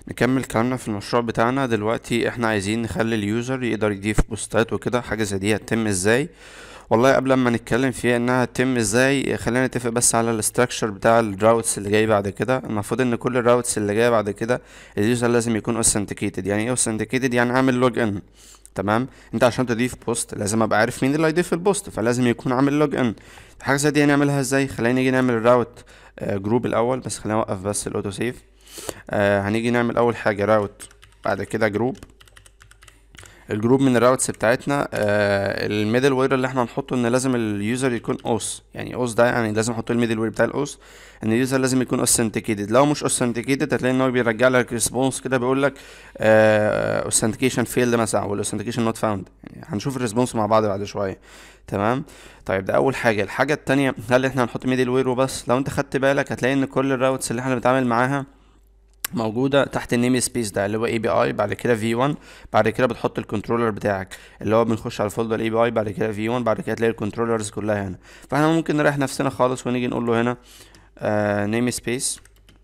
نكمل كلامنا في المشروع بتاعنا دلوقتي احنا عايزين نخلي اليوزر يقدر يضيف بوستات وكده حاجة زي دي هتتم ازاي والله قبل ما نتكلم فيها انها هتتم ازاي خلينا نتفق بس على الاستراكشر بتاع الراوتس اللي جاي بعد كده المفروض ان كل الراوتس اللي جايه بعد كده اليوزر لازم يكون authenticated يعني ايه authenticated يعني عامل لوج ان تمام انت عشان تضيف بوست لازم ابقى عارف مين اللي هيضيف البوست فلازم يكون عامل لوج ان حاجه زي دي نعملها ازاي خلينا نيجي نعمل الراوت جروب الاول بس خلينا نوقف بس الاوتو سيف آه هنيجي نعمل اول حاجه راوت بعد كده جروب الجروب من الراوتس بتاعتنا آه الميدل وير اللي احنا هنحطه ان لازم اليوزر يكون اوس يعني اوس ده يعني لازم نحط الميدل وير بتاع الاوس ان اليوزر لازم يكون اوثنتيكيتد لو مش اوثنتيكيتد هتلاقي ان هو بيرجع لك ريسبونس كده بيقول لك اوثنتيكيشن فيلد مثلا او الاوثنتيكيشن نوت فاوند يعني هنشوف الريسبونس مع بعض بعد شويه تمام طيب ده اول حاجه الحاجه التانية هل احنا هنحط ميدل وير وبس لو انت خدت بالك هتلاقي ان كل الراوتس اللي احنا بنتعامل معاها موجوده تحت النيم سبيس ده اللي هو اي بي اي بعد كده في 1 بعد كده بتحط الكنترولر بتاعك اللي هو بنخش على الفولدر اي بي اي بعد كده في 1 بعد كده تلاقي الكنترولرز كلها هنا فاحنا ممكن نريح نفسنا خالص ونيجي نقول له هنا نيم سبيس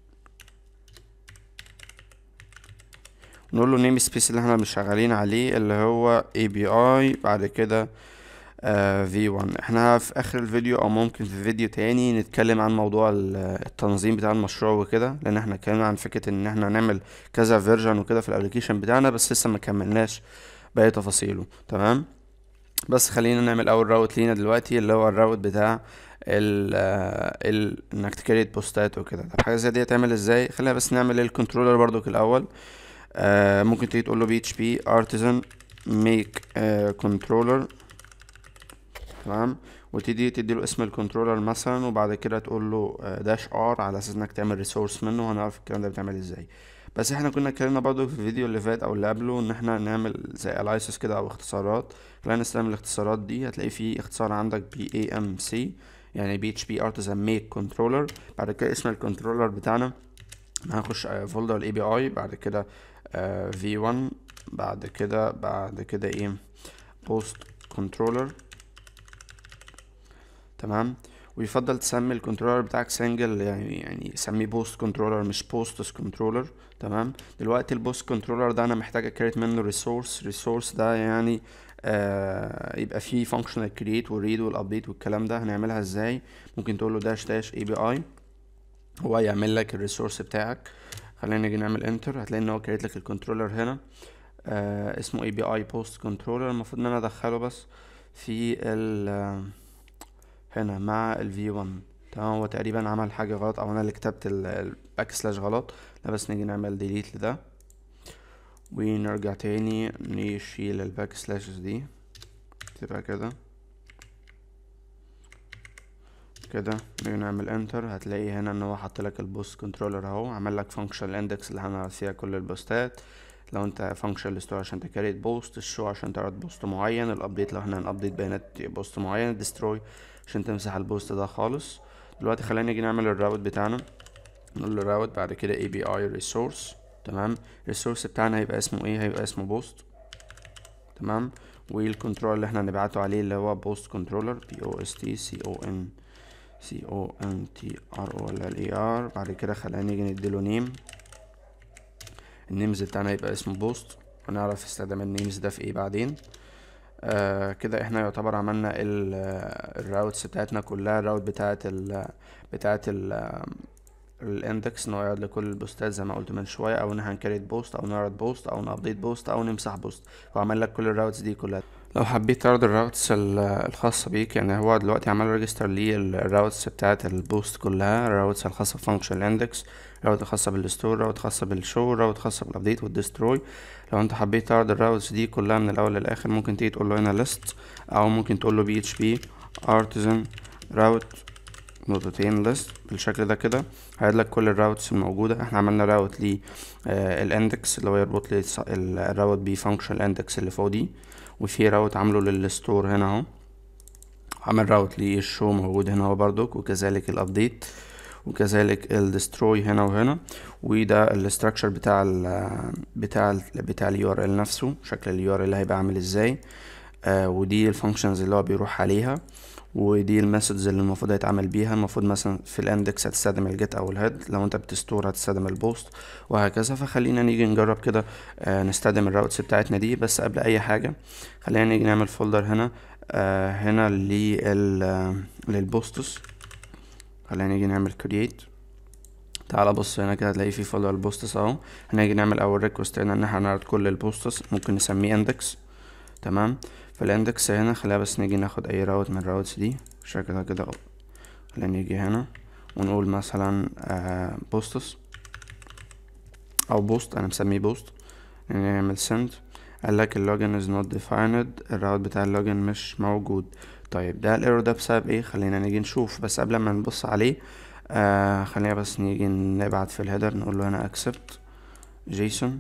نقول له نيم سبيس اللي احنا مش شغالين عليه اللي هو اي بي اي بعد كده في 1 احنا في اخر الفيديو او ممكن في فيديو تاني نتكلم عن موضوع التنظيم بتاع المشروع وكده لان احنا اتكلمنا عن فكره ان احنا نعمل كذا فيرجن وكده في الابلكيشن بتاعنا بس لسه ما كملناش باقي تفاصيله تمام بس خلينا نعمل اول راوت لينا دلوقتي اللي هو الراوت بتاع ال ال انك تكريت بوستات وكده طب حاجه زي دي هتعمل ازاي خلينا بس نعمل الكنترولر برضو الاول آه ممكن تيجي تقول له بي اتش بي ارتزن ميك كنترولر تمام وتدي تدي له اسم الكنترولر مثلا وبعد كده تقول له داش ار على اساس انك تعمل ريسورس منه وهنعرف الكلام ده بيتعمل ازاي بس احنا كنا اتكلمنا برضو في الفيديو اللي فات او اللي قبله ان احنا نعمل زي الايسس كده او اختصارات خلينا نستخدم الاختصارات دي هتلاقي في اختصار عندك بي اي ام سي يعني بي اتش بي ارتزن ميك كنترولر بعد كده اسم الكنترولر بتاعنا هنخش فولدر الاي بي اي بعد كده في 1 بعد كده بعد كده ايه بوست كنترولر تمام ويفضل تسمي الكنترولر بتاعك سنجل يعني يعني سميه بوست كنترولر مش بوستس كنترولر تمام دلوقتي البوست كنترولر ده انا محتاج اكريت منه ريسورس ريسورس ده يعني آه يبقى فيه فانكشنال كريت والريد والابديت والكلام ده هنعملها ازاي ممكن تقول له داش داش اي بي اي هو يعمل لك الريسورس بتاعك خلينا نيجي نعمل انتر هتلاقي ان هو كريت لك الكنترولر هنا آه اسمه اي بي اي بوست كنترولر المفروض ان انا ادخله بس في ال هنا مع ال V1 تمام هو تقريبا عمل حاجة غلط او انا اللي كتبت الباك سلاش غلط لا بس نيجي نعمل ديليت لده ونرجع تاني نشيل الباك سلاش دي تبقى كده كده نيجي نعمل انتر هتلاقي هنا ان هو حط لك البوست كنترولر اهو عمل لك فانكشن اندكس اللي هنعرض فيها كل البوستات لو انت فانكشن ستور عشان تكريت بوست الشو عشان تعرض بوست معين الابديت لو احنا هنابديت بيانات بوست معين الدستروي عشان تمسح البوست ده خالص دلوقتي خلينا نيجي نعمل الراوت بتاعنا نقول له راوت بعد كده اي بي اي ريسورس تمام الريسورس بتاعنا هيبقى اسمه ايه هيبقى اسمه بوست تمام والكنترول اللي احنا هنبعته عليه اللي هو بوست كنترولر بي او اس تي سي او ان سي او ان تي ار او ال ال اي ار بعد كده خلينا نيجي نديله نيم النيمز بتاعنا يبقى اسمه بوست ونعرف استخدام النيمز ده في ايه بعدين آه كده احنا يعتبر عملنا الراوتس بتاعتنا كلها الراوت بتاعت ال بتاعت ال الاندكس ان هو يعرض لكل البوستات زي ما قلت من شويه او ان هنكريت بوست او نعرض بوست او نابديت بوست او نمسح بوست وعمل لك كل الراوتس دي كلها لو حبيت تعرض الراوتس الخاصة بيك يعني هو دلوقتي عمل ريجستر للراوتس بتاعت البوست كلها الراوتس الخاصة بفانكشن اندكس راوت خاصة بالستور راوت خاصة بالشو راوت خاصة بالابديت والدستروي لو انت حبيت تعرض الراوتس دي كلها من الاول للاخر ممكن تيجي تقول له هنا ليست او ممكن تقول له بي اتش بي ارتزن راوت نقطتين ليست بالشكل ده كده هيعرض لك كل الراوتس الموجودة احنا عملنا راوت للاندكس اللي هو يربط لي الراوت بفانكشن الاندكس اللي فوق دي وفي راوت عامله للستور هنا اهو عمل راوت للشو موجود هنا اهو بردك وكذلك الابديت وكذلك الدستروي هنا وهنا وده الاستراكشر بتاع ال بتاع ال بتاع اليو ار ال نفسه شكل اليو ار ال هيبقى عامل ازاي آه ودي الفانكشنز اللي هو بيروح عليها ودي الميثودز اللي المفروض هيتعمل بيها المفروض مثلا في الاندكس هتستخدم الجيت او الهيد لو انت بتستور هتستخدم البوست وهكذا فخلينا نيجي نجرب كده آه نستخدم الراوتس بتاعتنا دي بس قبل اي حاجه خلينا نيجي نعمل فولدر هنا آه هنا لل للبوستس خلينا نيجي نعمل كرييت تعالى بص هنا كده هتلاقي في فولدر البوستس اهو هنيجي نعمل اول ريكوست هنا ان احنا نعرض كل البوستس ممكن نسميه اندكس تمام فالاندكس هنا خلينا بس نيجي ناخد اي راوت من الراوتس دي شكلها كده خلينا نيجي هنا ونقول مثلا آه بوستس او بوست انا مسميه بوست نعمل send قال لك اللوجن is not defined الراوت بتاع اللوجن مش موجود طيب ده الايرور ده بسبب ايه خلينا نيجي نشوف بس قبل ما نبص عليه آه خلينا بس نيجي نبعت في الهيدر نقول له هنا accept جيسون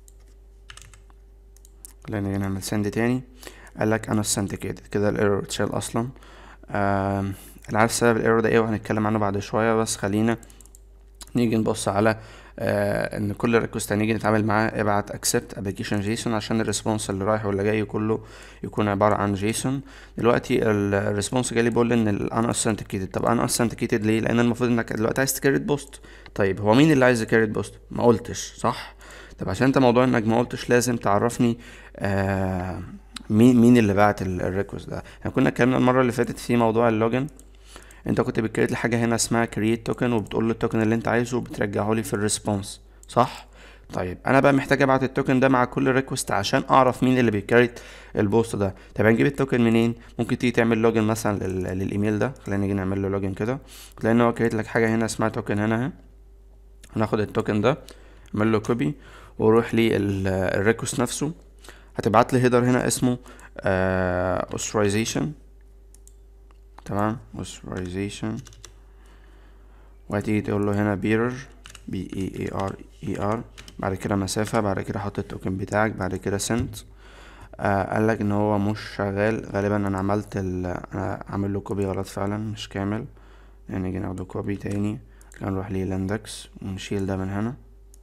خلينا نيجي نعمل send تاني قال لك انا authenticated كده الايرور اتشال اصلا آه انا عارف سبب الايرور ده ايه وهنتكلم عنه بعد شويه بس خلينا نيجي نبص على آه ان كل ريكوست هنيجي نتعامل معاه ابعت accept application جيسون عشان الريسبونس اللي رايح واللي جاي كله يكون عباره عن جيسون دلوقتي الريسبونس جالي بيقول ان ال unauthenticated طب unauthenticated ليه لان المفروض انك دلوقتي عايز تكريت بوست طيب هو مين اللي عايز يكريت بوست ما قلتش صح طب عشان انت موضوع انك ما قلتش لازم تعرفني آه مين مين اللي بعت الريكوست ده احنا كنا اتكلمنا المره اللي فاتت في موضوع اللوجن انت كنت بتكريت لحاجه هنا اسمها كرييت توكن وبتقول له التوكن اللي انت عايزه وبترجعه لي في الريسبونس صح طيب انا بقى محتاج ابعت التوكن ده مع كل ريكوست عشان اعرف مين اللي بيكريت البوست ده طب هنجيب التوكن منين ممكن تيجي تعمل لوجن مثلا لل... للايميل ده خلينا نيجي نعمل له لوجن كده تلاقي ان هو كريت لك حاجه هنا اسمها توكن هنا اهي هناخد التوكن ده اعمل له كوبي واروح للريكوست نفسه هتبعت لي هيدر هنا اسمه uh, authorization تمام authorization وهتيجي تقول له هنا bearer b e a r e r بعد كده مسافة بعد كده حط التوكن بتاعك بعد كده send آه قال لك ان هو مش شغال غالبا انا عملت ال انا عامل له كوبي غلط فعلا مش كامل يعني نيجي ناخده كوبي تاني نروح للاندكس ونشيل ده من هنا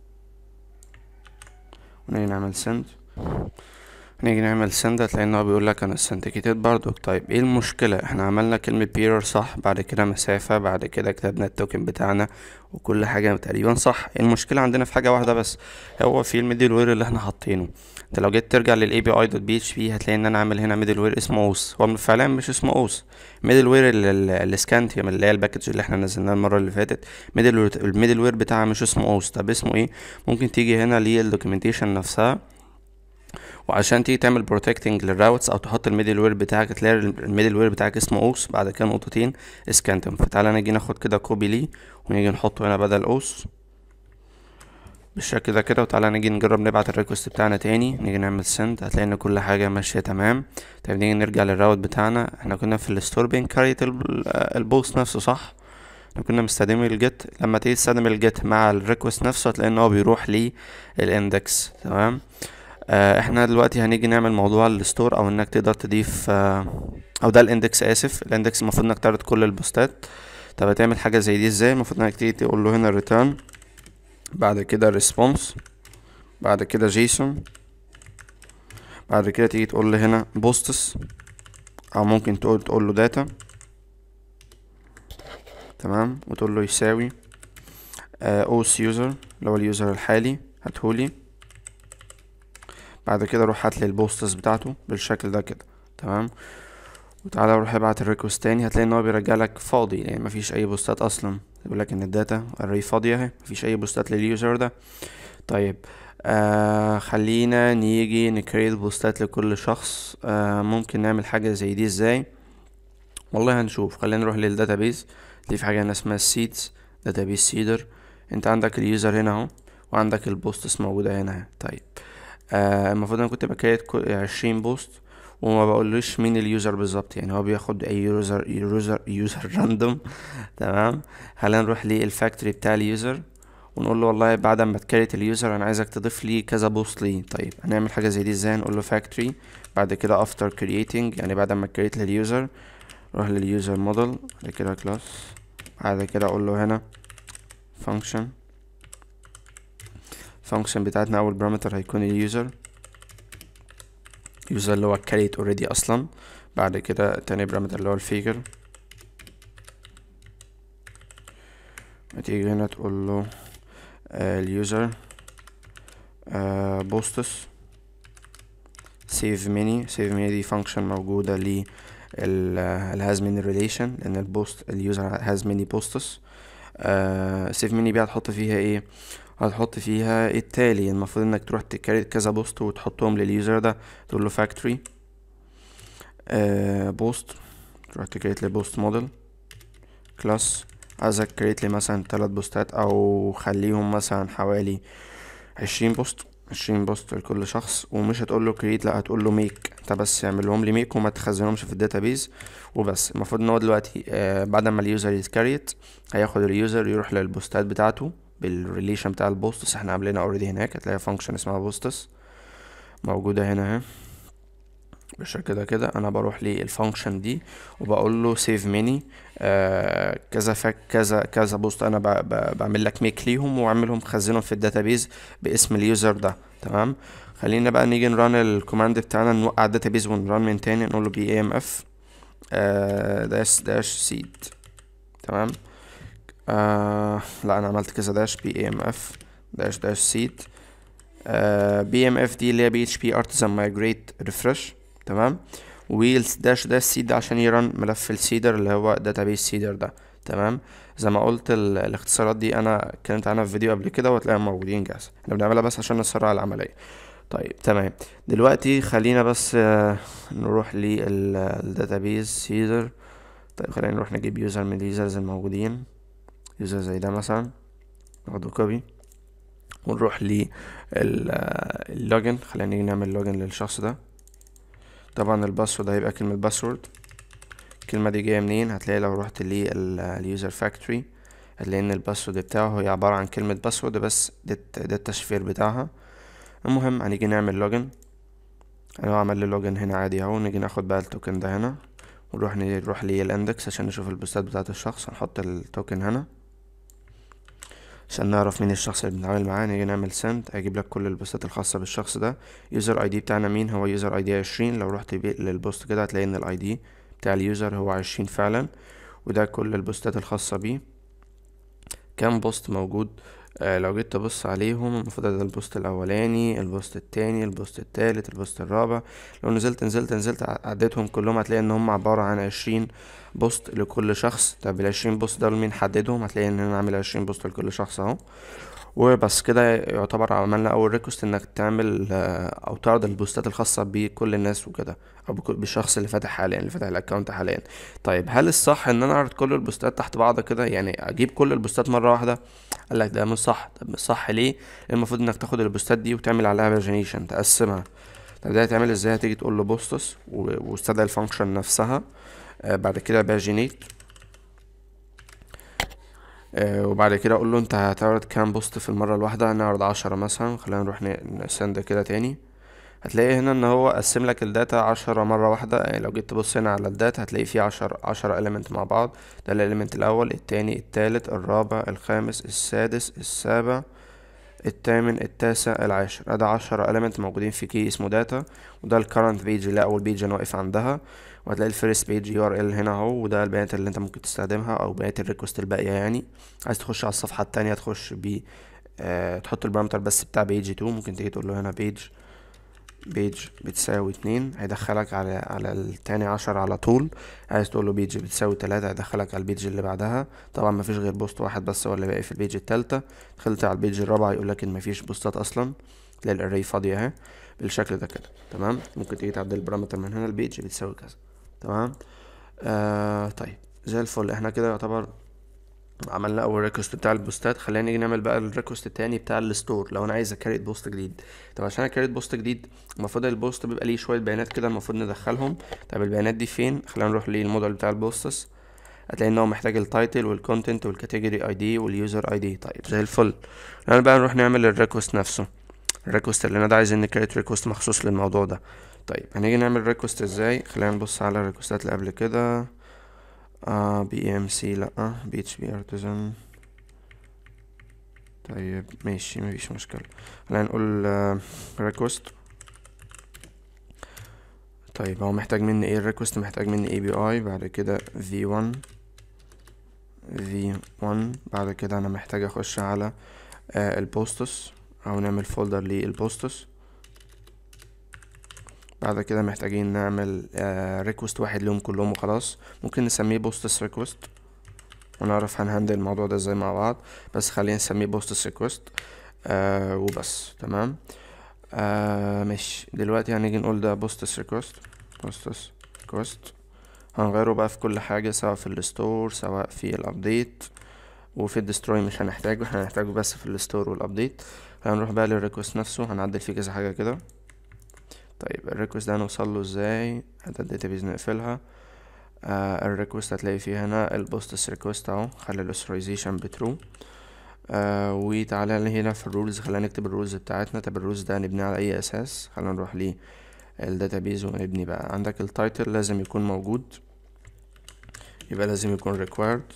ونيجي نعمل send نيجي نعمل سند هتلاقي ان هو بيقول لك انا authenticated برضو طيب ايه المشكلة احنا عملنا كلمة بيرر صح بعد كده مسافة بعد كده كتبنا التوكن بتاعنا وكل حاجة تقريبا صح المشكلة عندنا في حاجة واحدة بس هو في الميدل وير اللي احنا حاطينه انت لو جيت ترجع للاي بي اي دوت بي اتش بي هتلاقي ان انا عامل هنا ميدل وير اسمه اوس هو فعلا مش اسمه اوس ميدل وير السكانتيوم اللي هي الباكج اللي احنا نزلناها المرة اللي فاتت ميدل الميدل وير بتاعها مش اسمه اوس طب اسمه ايه ممكن تيجي هنا للدوكيومنتيشن نفسها وعشان تيجي تعمل بروتكتنج للراوتس او تحط الميدل وير بتاعك تلاقي الميدل وير بتاعك اسمه اوس بعد كده نقطتين اسكانتم فتعالى نيجي ناخد كده كوبي ليه ونيجي نحطه هنا بدل اوس بالشكل ده كده وتعالى نيجي نجرب نبعت الريكوست بتاعنا تاني نيجي نعمل سند هتلاقي ان كل حاجه ماشيه تمام طيب نيجي نرجع للراوت بتاعنا احنا كنا في الستور بنكريت البوست نفسه صح احنا كنا مستخدمين الجيت لما تيجي تستخدم الجيت مع الريكوست نفسه هتلاقي ان هو بيروح للاندكس تمام آه احنا دلوقتي هنيجي نعمل موضوع الستور او انك تقدر تضيف آه او ده الاندكس اسف الاندكس المفروض انك تعرض كل البوستات طب هتعمل حاجه زي دي ازاي المفروض انك تيجي تقول له هنا ريتيرن بعد كده ريسبونس بعد كده جيسون بعد كده تيجي تقول له هنا بوستس او ممكن تقول تقول له داتا تمام وتقول له يساوي اوس يوزر اللي هو اليوزر الحالي هاتهولي بعد كده روح هاتلي البوستس بتاعته بالشكل ده كده تمام وتعالى روح ابعت الريكوست تاني هتلاقي ان هو بيرجع لك فاضي يعني مفيش اي بوستات اصلا يقول لك ان الداتا الري فاضيه اهي مفيش اي بوستات لليوزر ده طيب آه خلينا نيجي نكريت بوستات لكل شخص آه ممكن نعمل حاجه زي دي ازاي والله هنشوف خلينا نروح للداتابيز دي في حاجه هنا اسمها السيدز داتابيز سيدر انت عندك اليوزر هنا اهو وعندك البوستس موجوده هنا اهي طيب آه المفروض انا كنت بكريت عشرين بوست وما بقولوش مين اليوزر بالظبط يعني هو بياخد اي يوزر يوزر يوزر راندوم تمام خلينا نروح للفاكتوري بتاع اليوزر ونقول له والله بعد ما تكريت اليوزر انا عايزك تضيف لي كذا بوست ليه طيب هنعمل حاجه زي دي ازاي نقول له فاكتوري بعد كده افتر كرييتنج يعني بعد ما كريت لليوزر روح لليوزر موديل بعد كده كلاس بعد كده اقول له هنا function function بتاعتنا اول بارامتر هيكون اليوزر يوزر اللي هو كريت اوريدي اصلا بعد كده تاني بارامتر اللي هو الفيجر هتيجي هنا تقول له اليوزر بوستس سيف ميني سيف ميني دي فانكشن موجودة ل الهاز ميني ريليشن لان البوست اليوزر هاز ميني بوستس سيف ميني بقى هتحط فيها ايه هتحط فيها التالي المفروض انك تروح تكريت كذا بوست وتحطهم لليوزر ده تقول له فاكتوري بوست تروح تكريت لي بوست موديل كلاس عايزك كريت لي مثلا تلات بوستات او خليهم مثلا حوالي عشرين بوست عشرين بوست لكل شخص ومش هتقول له كريت لا هتقول له ميك انت بس اعملهم لي ميك وما تخزنهمش في الداتابيز وبس المفروض ان هو دلوقتي آه بعد ما اليوزر يتكريت هياخد اليوزر يروح للبوستات بتاعته بالريليشن بتاع البوستس احنا عاملينها اوريدي هناك هتلاقي فانكشن اسمها بوستس موجودة هنا اهي بالشكل ده كده انا بروح للفانكشن دي وبقول له سيف ميني آه كذا فاك كذا كذا بوست انا ب ب بعمل لك ميك ليهم واعملهم خزنهم في الداتابيز باسم اليوزر ده تمام خلينا بقى نيجي نران الكوماند بتاعنا نوقع الداتابيز ونران من تاني نقول له بي ام اف داش داش سيد تمام آه لا انا عملت كذا داش بي ام اف داش داش سيد بي ام اف دي اللي هي بي اتش بي ارتزان مايجريت ريفرش تمام ويلز داش داش سيد عشان يرن ملف السيدر اللي هو داتابيس سيدر ده تمام زي ما قلت الاختصارات دي انا اتكلمت عنها في فيديو قبل كده وهتلاقيهم موجودين جاهزة احنا بنعملها بس عشان نسرع العملية طيب تمام دلوقتي خلينا بس آه نروح للداتابيز سيدر طيب خلينا نروح نجيب يوزر من اليوزرز الموجودين يوزر زي ده مثلا ناخده كوبي ونروح للوجن خلينا نيجي نعمل لوجن للشخص ده طبعا الباسورد هيبقى كلمة باسورد الكلمة دي جاية منين هتلاقي لو رحت لليوزر فاكتوري هتلاقي ان الباسورد بتاعه هي عبارة عن كلمة باسورد بس ده ده التشفير بتاعها المهم هنيجي نعمل لوجن انا عمل لي لوجن هنا عادي اهو نيجي ناخد بقى التوكن ده هنا ونروح نروح للاندكس عشان نشوف البوستات بتاعة الشخص هنحط التوكن هنا عشان نعرف مين الشخص اللي بنتعامل معاه نيجي نعمل سند هيجيب لك كل البوستات الخاصة بالشخص ده يوزر اي دي بتاعنا مين هو يوزر اي دي عشرين لو رحت للبوست كده هتلاقي ان الاي دي بتاع اليوزر هو عشرين فعلا وده كل البوستات الخاصة بيه كام بوست موجود آه لو جيت تبص عليهم المفروض ده البوست الاولاني البوست التاني البوست التالت البوست الرابع لو نزلت نزلت نزلت عديتهم كلهم هتلاقي ان هم عبارة عن عشرين بوست لكل شخص طب العشرين بوست دول مين حددهم هتلاقي ان انا عامل عشرين بوست لكل شخص اهو وبس كده يعتبر عملنا اول ريكوست انك تعمل او تعرض البوستات الخاصة بكل الناس وكده او بالشخص اللي فاتح حاليا اللي فاتح الاكونت حاليا طيب هل الصح ان انا اعرض كل البوستات تحت بعض كده يعني اجيب كل البوستات مرة واحدة قال لك ده مش صح طب مش صح ليه المفروض انك تاخد البوستات دي وتعمل عليها باجينيشن تقسمها طب ده هتعمل ازاي هتيجي تقول له بوستس واستدعي الفانكشن نفسها آه بعد كده باجينيت آه وبعد كده اقول له انت هتعرض كام بوست في المره الواحده هنعرض عشرة مثلا خلينا نروح نسند كده تاني هتلاقي هنا ان هو قسم لك الداتا عشرة مره واحده يعني لو جيت تبص هنا على الداتا هتلاقي فيه عشر عشرة element مع بعض ده الاليمنت الاول التاني التالت الرابع الخامس السادس السابع الثامن التاسع العاشر ده عشرة element موجودين في كي اسمه داتا وده الكرنت بيج اللي اول بيج انا واقف عندها وهتلاقي الفيرست بيج يو ار ال هنا اهو وده البيانات اللي انت ممكن تستخدمها او بيانات الريكوست الباقيه يعني عايز تخش على الصفحه التانية تخش ب آه تحط البارامتر بس بتاع بيج 2 ممكن تيجي تقول له هنا بيج بيج بتساوي اتنين هيدخلك على على التاني عشر على طول عايز تقول له بيج بتساوي تلاتة هيدخلك على البيج اللي بعدها طبعا مفيش غير بوست واحد بس هو اللي باقي في البيج التالتة دخلت على البيج الرابعة يقولك ان مفيش بوستات اصلا تلاقي الاري فاضية اهي بالشكل ده كده تمام ممكن تيجي تعدل البارامتر من هنا البيج بتساوي كذا تمام آه طيب زي الفل احنا كده يعتبر عملنا اول ريكوست بتاع البوستات خلينا نيجي نعمل بقى الريكوست التاني بتاع الستور لو انا عايز اكريت بوست جديد طب عشان اكريت بوست جديد المفروض البوست بيبقى ليه شويه بيانات كده المفروض ندخلهم طب البيانات دي فين خلينا نروح للموديل بتاع البوستس هتلاقي ان هو محتاج التايتل والكونتنت والكاتيجوري اي دي واليوزر اي دي طيب زي الفل انا بقى نروح نعمل الريكوست نفسه الريكوست اللي انا ده عايزين نكريت ريكوست مخصوص للموضوع ده طيب هنيجي نعمل ريكوست ازاي خلينا نبص على الريكوستات اللي قبل كده آه بي ام سي لا بي اتش بي ارتزان طيب ماشي مفيش مشكلة خلينا نقول ريكوست طيب هو محتاج مني ايه الريكوست محتاج مني اي بي اي بعد كده في 1 v1 بعد كده انا محتاج اخش على آه البوستس او نعمل فولدر للبوستس بعد كده محتاجين نعمل ريكوست واحد لهم كلهم وخلاص ممكن نسميه بوستس ريكوست ونعرف هنهندل الموضوع ده ازاي مع بعض بس خلينا نسميه بوستس ريكوست آه وبس تمام آه ماشي دلوقتي هنيجي نقول ده بوستس ريكوست بوستس ريكوست هنغيره بقى في كل حاجة سواء في الستور سواء في الابديت وفي الدستروي مش هنحتاجه احنا هنحتاجه بس في الستور والابديت هنروح بقى للريكوست نفسه هنعدل فيه كذا حاجة كده طيب الريكوست ده هنوصل له ازاي هذا الداتابيز نقفلها آه الريكوست هتلاقي فيه هنا البوستس ريكوست اهو خلي الاثورايزيشن بترو آه وتعالى هنا في الرولز خلينا نكتب الرولز بتاعتنا طب الرولز ده هنبنيه على اي اساس خلينا نروح ليه الداتابيز ونبني بقى عندك التايتل لازم يكون موجود يبقى لازم يكون required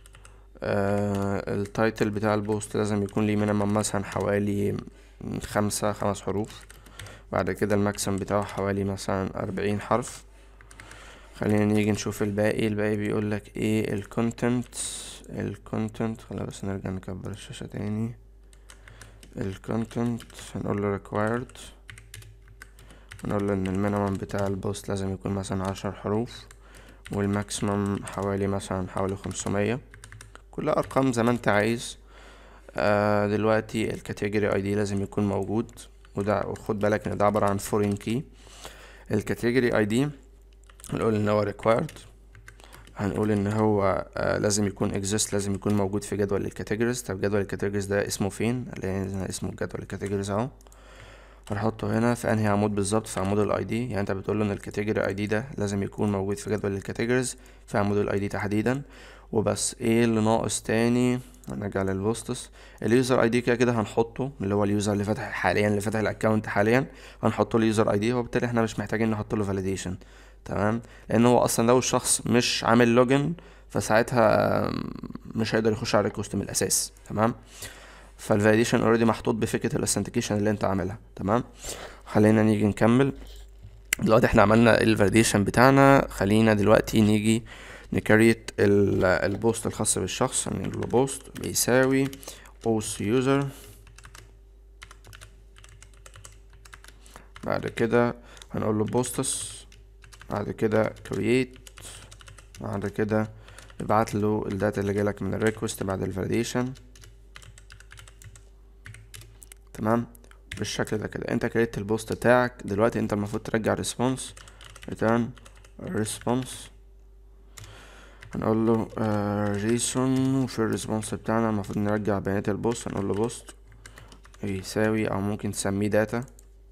آه التايتل بتاع البوست لازم يكون ليه مينيمم مثلا حوالي خمسة خمس حروف بعد كده الماكسيم بتاعه حوالي مثلا أربعين حرف خلينا نيجي نشوف الباقي الباقي بيقول لك ايه الكونتنت الكونتنت خلاص بس نرجع نكبر الشاشة تاني الكونتنت هنقول له required ونقول له ان المينيمم بتاع البوست لازم يكون مثلا عشر حروف والماكسيمم حوالي مثلا حوالي خمسمية كلها ارقام زي ما انت عايز آه دلوقتي الكاتيجوري اي دي لازم يكون موجود وده وخد بالك ان ده عبارة عن فورين كي الكاتيجوري اي دي هنقول ان هو required هنقول ان هو آه لازم يكون exist لازم يكون موجود في جدول الكاتيجوريز طب جدول الكاتيجوريز ده اسمه فين لان اسمه جدول الكاتيجوريز اهو هنحطه هنا في انهي عمود بالظبط في عمود الاي دي يعني انت بتقول له ان الكاتيجوري اي دي ده لازم يكون موجود في جدول الكاتيجوريز في عمود الاي دي تحديدا وبس ايه اللي ناقص تاني هنرجع للبوستس اليوزر اي دي كده كده هنحطه اللي هو اليوزر اللي فاتح حاليا اللي فاتح الاكونت حاليا هنحط له اليوزر اي دي وبالتالي احنا مش محتاجين نحط له فاليديشن تمام لان هو اصلا لو الشخص مش عامل لوجن فساعتها مش هيقدر يخش على الريكوست من الاساس تمام فالفاليديشن اوريدي محطوط بفكره الاثنتيكيشن اللي انت عاملها تمام خلينا نيجي نكمل دلوقتي احنا عملنا الفاليديشن بتاعنا خلينا دلوقتي نيجي نكريت البوست الخاص بالشخص هنقول له بوست بيساوي post user بعد كده هنقول له بوستس بعد كده create بعد كده ابعت له الداتا اللي جالك من الريكوست بعد الفاليديشن تمام بالشكل ده كده انت كريت البوست بتاعك دلوقتي انت المفروض ترجع ريسبونس return response هنقول له جيسون وفي الريسبونس بتاعنا المفروض نرجع بيانات البوست هنقول له بوست يساوي او ممكن تسميه داتا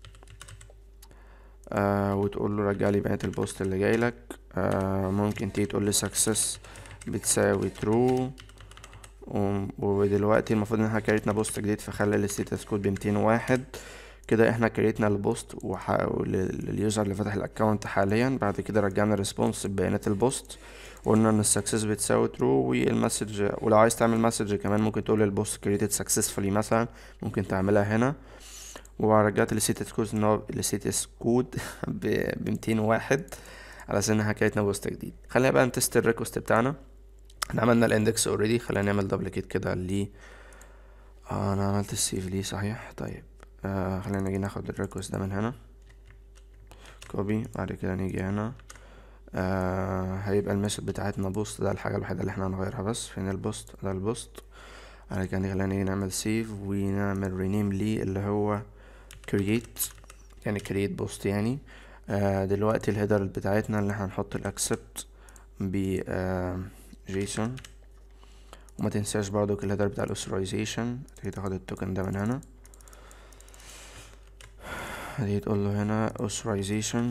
آه وتقول له رجع لي بيانات البوست اللي جاي لك آه ممكن تيجي تقول لي success بتساوي true ودلوقتي المفروض ان احنا كريتنا بوست جديد فخلي الستاتس كود بميتين واحد كده احنا كريتنا البوست وح... لليوزر اللي فتح الاكونت حاليا بعد كده رجعنا ريسبونس ببيانات البوست وقلنا ان السكسس بتساوي ترو والمسج ولو عايز تعمل مسج كمان ممكن تقول البوست كريتد سكسسفولي مثلا ممكن تعملها هنا ورجعت الستاتس كود ان هو الستاتس كود بميتين واحد على اساس انها كريتنا بوست جديد خلينا بقى نتست الريكوست بتاعنا احنا عملنا الاندكس اوريدي خلينا نعمل دبليكيت كده ليه آه انا عملت السيف ليه صحيح طيب آه خلينا نيجي ناخد الريكوست ده من هنا كوبي بعد كده نيجي هنا آه هيبقى الميثود بتاعتنا بوست ده الحاجة الوحيدة اللي احنا هنغيرها بس فين البوست ده البوست بعد كده خلينا نيجي نعمل سيف ونعمل رينيم ليه اللي هو create يعني create بوست يعني آه دلوقتي الهيدر بتاعتنا اللي احنا هنحط الاكسبت ب آه جيسون وما تنساش برضو الهيدر بتاع الاوثرايزيشن تيجي تاخد التوكن ده من هنا هتيجي تقول له هنا authorization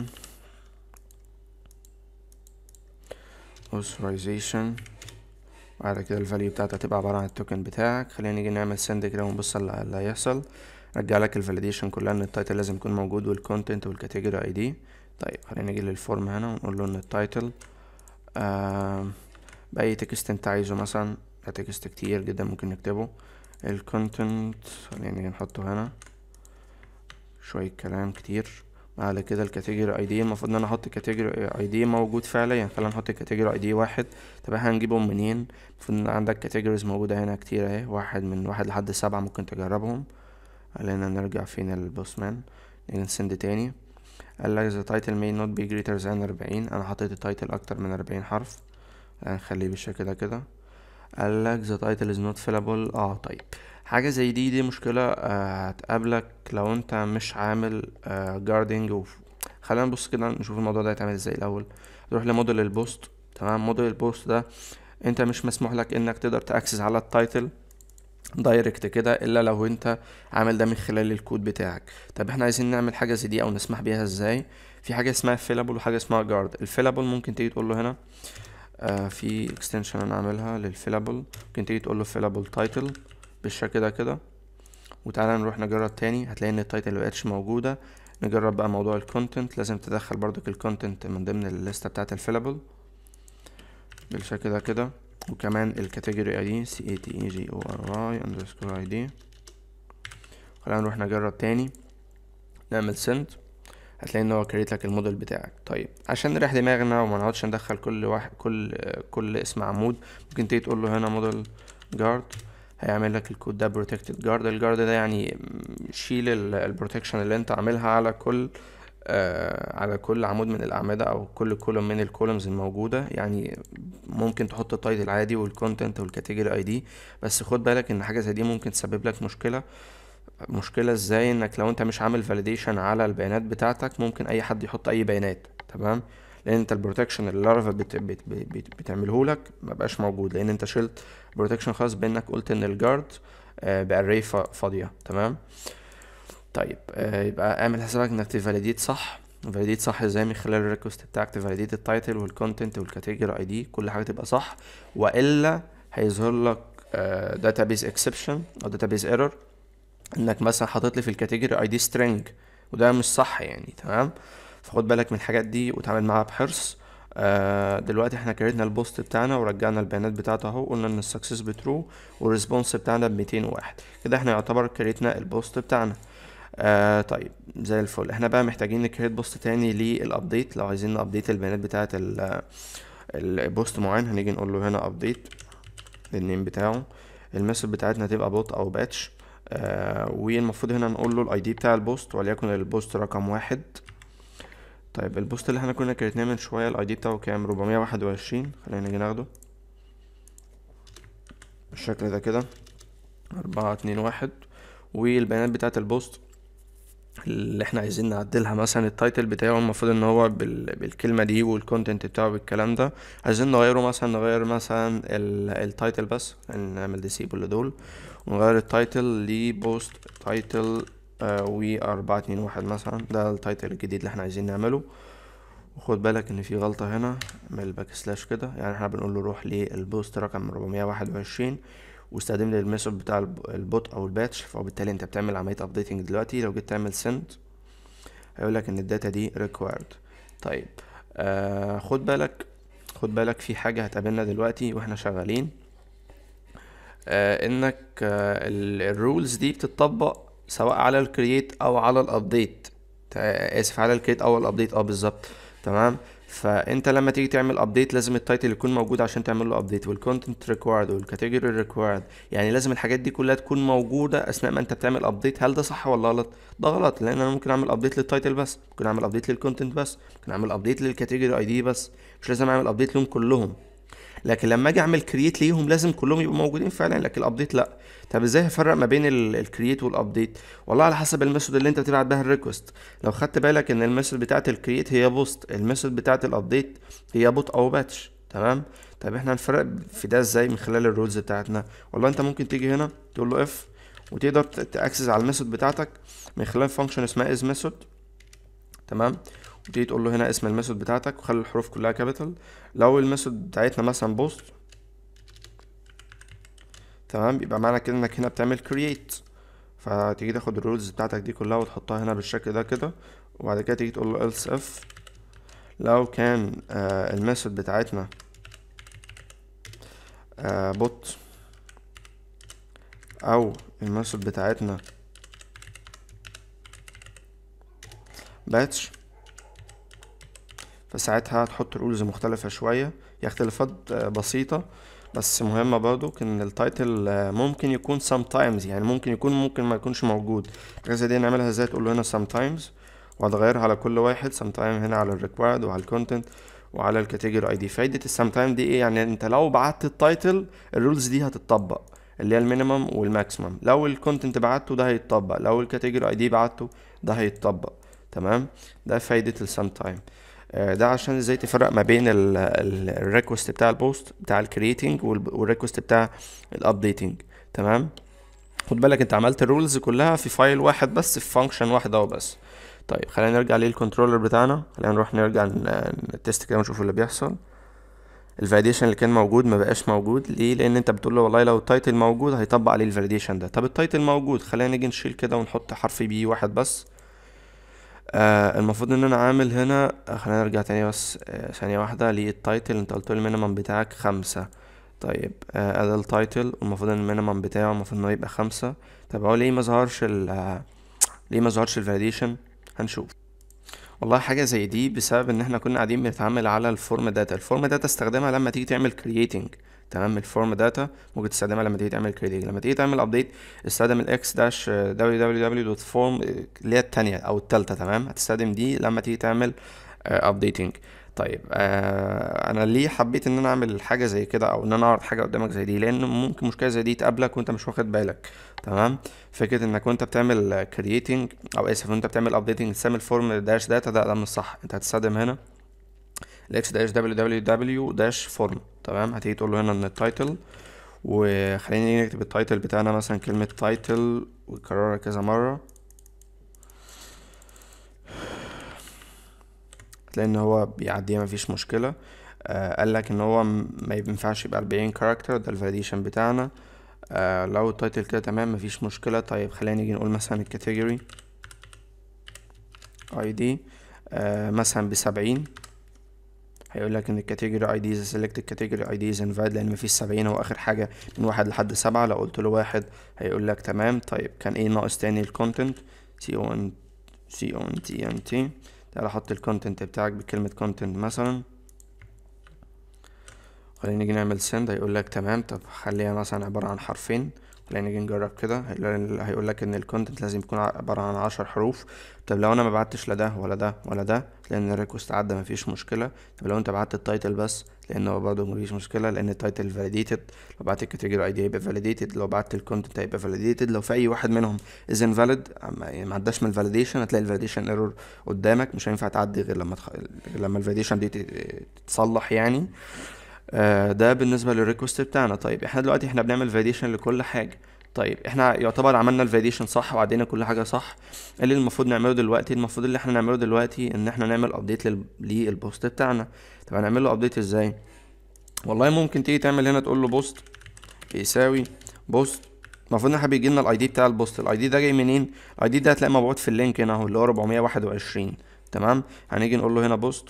authorization بعد كده الفاليو بتاعتها هتبقى عبارة عن التوكن بتاعك خلينا نيجي نعمل سند كده ونبص على اللي هيحصل رجع لك الفاليديشن كلها ان التايتل لازم يكون موجود والكونتنت والكاتيجوري اي دي طيب خلينا نيجي للفورم هنا ونقول له ان التايتل آه بأي تكست انت عايزه مثلا ده تكست كتير جدا ممكن نكتبه الكونتنت خلينا نيجي نحطه هنا شوية كلام كتير بعد كده الكاتيجوري اي دي المفروض ان انا احط كاتيجوري اي دي موجود فعليا خلينا نحط كاتيجوري اي دي واحد طب احنا هنجيبهم منين المفروض ان عندك كاتيجوريز موجودة هنا كتير اهي واحد من واحد لحد سبعة ممكن تجربهم خلينا نرجع فين البوسمان نيجي نسند تاني قال لك the title may not be greater than أربعين انا حطيت التايتل اكتر من أربعين حرف هنخليه بالشكل ده كده قال لك the title is not fillable اه طيب حاجة زي دي دي مشكلة آه هتقابلك لو انت مش عامل آه جاردنج و... خلينا نبص كده نشوف الموضوع ده هيتعمل ازاي الاول نروح لموديل البوست تمام موديل البوست ده انت مش مسموح لك انك تقدر تاكسس على التايتل دايركت كده الا لو انت عامل ده من خلال الكود بتاعك طب احنا عايزين نعمل حاجه زي دي او نسمح بيها ازاي في حاجه اسمها فيلابل وحاجه اسمها جارد الفيلابل ممكن تيجي تقول له هنا آه في اكستنشن انا عاملها للفيلابل ممكن تيجي تقول له فيلابل تايتل بالشكل ده كده وتعالى نروح نجرب تاني هتلاقي ان التايتل مبقتش موجوده نجرب بقى موضوع الكونتنت لازم تدخل برضك الكونتنت من ضمن الليسته بتاعه الفيلابل بالشكل ده كده وكمان الكاتيجوري اي دي سي اي تي اي جي او ار واي اندرسكور اي دي خلينا نروح نجرب تاني نعمل سند هتلاقي ان هو كريت لك الموديل بتاعك طيب عشان نريح دماغنا وما نقعدش ندخل كل واحد كل كل اسم عمود ممكن تيجي تقول له هنا موديل جارد هيعمل لك الكود ده بروتكتد جارد الجارد ده يعني شيل البروتكشن اللي انت عاملها على كل آه على كل عمود من الأعمدة أو كل كولوم من الكولومز الموجودة يعني ممكن تحط التايتل عادي والكونتنت والكاتيجوري اي دي بس خد بالك ان حاجة زي دي ممكن تسبب لك مشكلة مشكلة ازاي انك لو انت مش عامل فاليديشن على البيانات بتاعتك ممكن اي حد يحط اي بيانات تمام لان انت البروتكشن اللي لارفا بت بت بت بتعمله لك مبقاش موجود لان انت شلت بروتكشن خاص بانك قلت ان الجارد آه باري فاضية تمام طيب آه يبقى اعمل حسابك انك تفاليديت صح فاليديت صح ازاي من خلال الريكوست بتاعك تفاليديت التايتل والكونتنت والكاتيجوري اي دي كل حاجه تبقى صح والا هيظهر لك داتابيز اكسبشن او داتابيز ايرور انك مثلا حاطط لي في الكاتيجوري اي دي سترينج وده مش صح يعني تمام فخد بالك من الحاجات دي وتعامل معاها بحرص آه دلوقتي احنا كريتنا البوست بتاعنا ورجعنا البيانات بتاعته اهو قلنا ان السكسس بترو والريسبونس بتاعنا بميتين واحد كده احنا يعتبر كريتنا البوست بتاعنا آه طيب زي الفل احنا بقى محتاجين نكريت بوست تاني للابديت لو عايزين نابديت البيانات بتاعه البوست معين هنيجي نقول له هنا ابديت النيم بتاعه الميثود بتاعتنا تبقى بوت او باتش آه والمفروض هنا نقول له الاي دي بتاع البوست وليكن البوست رقم واحد طيب البوست اللي احنا كنا كريتناه من شويه الاي دي بتاعه كام 421 خلينا نيجي ناخده بالشكل ده كده أربعة اتنين واحد والبيانات بتاعة البوست اللي احنا عايزين نعدلها مثلا التايتل بتاعه المفروض ان هو بال... بالكلمه دي والكونتنت بتاعه بالكلام ده عايزين نغيره مثلا نغير مثلا التايتل بس يعني نعمل ديسيبل لدول ونغير التايتل لبوست تايتل و أربعة اتنين واحد مثلا ده التايتل الجديد اللي احنا عايزين نعمله وخد بالك ان في غلطه هنا اعمل باك سلاش كده يعني احنا بنقول له روح للبوست رقم 421 واستخدم لي الميثود بتاع البوت او الباتش فبالتالي انت بتعمل عمليه ابديتنج دلوقتي لو جيت تعمل سند هيقول لك ان الداتا دي ريكوايرد طيب آه خد بالك خد بالك في حاجه هتقابلنا دلوقتي واحنا شغالين آه انك آه الرولز دي بتطبق سواء على الكرييت او على الابديت اسف على الكرييت او الابديت اه بالظبط تمام فانت لما تيجي تعمل ابديت لازم التايتل يكون موجود عشان تعمل له ابديت والكونتنت ريكوايرد والكاتيجوري ريكوايرد يعني لازم الحاجات دي كلها تكون موجوده اثناء ما انت بتعمل ابديت هل ده صح ولا غلط ده غلط لان انا ممكن اعمل ابديت للتايتل بس ممكن اعمل ابديت للكونتنت بس ممكن اعمل ابديت للكاتيجوري اي دي بس مش لازم اعمل ابديت لهم كلهم لكن لما اجي اعمل كرييت ليهم لازم كلهم يبقوا موجودين فعلا لكن الابديت لا طب ازاي هفرق ما بين الكرييت والابديت والله على حسب الميثود اللي انت بتبعت بها الريكوست لو خدت بالك ان الميثود بتاعه الكرييت هي بوست الميثود بتاعه الابديت هي بوت او باتش تمام طب احنا هنفرق في ده ازاي من خلال الرولز بتاعتنا والله انت ممكن تيجي هنا تقول له اف وتقدر تاكسس على الميثود بتاعتك من خلال فانكشن اسمها از ميثود تمام وتيجي تقول له هنا اسم الميثود بتاعتك وخلي الحروف كلها كابيتال لو الميثود بتاعتنا مثلا بوست تمام يبقى معنى كده انك هنا بتعمل create فتيجي تاخد الرولز بتاعتك دي كلها وتحطها هنا بالشكل ده كده وبعد كده تيجي تقول له else if لو كان آه الميثود بتاعتنا آه بوت او الميثود بتاعتنا باتش فساعتها هتحط رولز مختلفة شوية هي اختلافات آه، بسيطة بس مهمة برضو ان التايتل آه، ممكن يكون sometimes يعني ممكن يكون ممكن ما يكونش موجود حاجة زي دي نعملها ازاي تقول له هنا sometimes وهتغيرها على كل واحد sometime هنا على الريكوايرد وعلى الكونتنت وعلى الكاتيجوري اي دي فايدة السامتايم دي ايه يعني انت لو بعت التايتل الرولز دي هتطبق اللي هي المينيمم والماكسيمم لو الكونتنت بعته ده هيتطبق لو الكاتيجوري اي دي بعته ده هيتطبق تمام ده فايدة السامتايم آه، ده عشان ازاي تفرق ما بين الريكوست بتاع البوست بتاع الكرييتنج والريكوست بتاع الابديتنج تمام خد بالك انت عملت الرولز كلها في فايل واحد بس في فانكشن واحد اهو بس طيب خلينا نرجع للكنترولر بتاعنا خلينا نروح نرجع ن- نتست كده ونشوف اللي بيحصل الفاليديشن اللي كان موجود ما بقاش موجود ليه لان انت بتقول له والله لو التايتل موجود هيطبق عليه الفاليديشن ده طب التايتل موجود خلينا نيجي نشيل كده ونحط حرف بي واحد بس آه المفروض ان انا عامل هنا آه، خلينا نرجع تاني بس آه ثانية واحدة للتايتل انت قلت لي المينيمم بتاعك خمسة طيب آه ادي التايتل والمفروض ان المينيمم بتاعه المفروض انه يبقى خمسة طب هو ليه ما ظهرش ال آه، ليه ما ظهرش الفاليديشن هنشوف والله حاجة زي دي بسبب ان احنا كنا قاعدين بنتعامل على الفورم داتا الفورم داتا استخدمها لما تيجي تعمل كرييتنج تمام الفورم داتا ممكن تستخدمها لما تيجي تعمل كرييتنج لما تيجي تعمل ابديت استخدم الاكس داش www.form اللي هي التانية او التالتة تمام هتستخدم دي لما تيجي تعمل ابديتنج طيب آه انا ليه حبيت ان انا اعمل حاجه زي كده او ان انا اعرض حاجه قدامك زي دي لان ممكن مشكله زي دي تقابلك وانت مش واخد بالك تمام فكره انك وانت بتعمل كرييتنج او اسف وانت بتعمل ابديتنج تستعمل فورم داش داتا ده ده مش صح انت هتستخدم هنا الاكس داش www داش فورم تمام هتيجي تقول له هنا ان التايتل وخلينا نيجي نكتب التايتل بتاعنا مثلا كلمه تايتل ويكررها كذا مره هتلاقي ان هو بيعديها مفيش مشكله آه قال لك ان هو م- ما ينفعش يبقى 40 كاركتر ده الفاليديشن بتاعنا آه لو التايتل كده تمام مفيش مشكله طيب خلينا نيجي نقول مثلا الكاتيجوري اي دي آه مثلا بسبعين هيقول لك ان الكاتيجوري اي دي سيلكت الكاتيجوري اي دي از انفالid لان مفيش سبعين هو اخر حاجه من واحد لحد سبعة لو قلت له واحد هيقول لك تمام طيب كان ايه ناقص تاني الكونتنت سي او ان سي او ان تي ان تي تعالى احط الكونتنت بتاعك بكلمه كونتنت مثلا خلينا نيجي نعمل سند هيقول لك تمام طب خليها مثلا عبارة عن حرفين خلينا نيجي نجرب كده هيقول لك ان الكونتنت لازم يكون عبارة عن عشر حروف طب لو انا ما بعتش لا ده ولا ده ولا ده لان الريكوست عدى مفيش مشكلة طب لو انت بعت التايتل بس لان هو برضه مفيش مشكلة لان التايتل فاليديتد لو بعت الكاتيجوري اي دي هيبقى فاليديتد لو بعت الكونتنت هيبقى فاليديتد لو في اي واحد منهم از انفاليد ما عداش من الفاليديشن هتلاقي الفاليديشن ايرور قدامك مش هينفع تعدي غير لما تخ... غير لما الفاليديشن دي تت- تتصلح يعني آه، ده بالنسبه للريكوست بتاعنا طيب احنا دلوقتي احنا بنعمل فاليديشن لكل حاجه طيب احنا يعتبر عملنا الفاليديشن صح وعدينا كل حاجه صح إيه اللي المفروض نعمله دلوقتي المفروض اللي احنا نعمله دلوقتي ان احنا نعمل ابديت للبوست بتاعنا طب هنعمل له ابديت ازاي والله ممكن تيجي تعمل هنا تقول له بوست بيساوي بوست المفروض ان احنا بيجي لنا الاي دي بتاع البوست الاي دي ده جاي منين الاي دي ده هتلاقي مبعوث في اللينك هنا اهو اللي هو 421 تمام هنيجي نقول له هنا بوست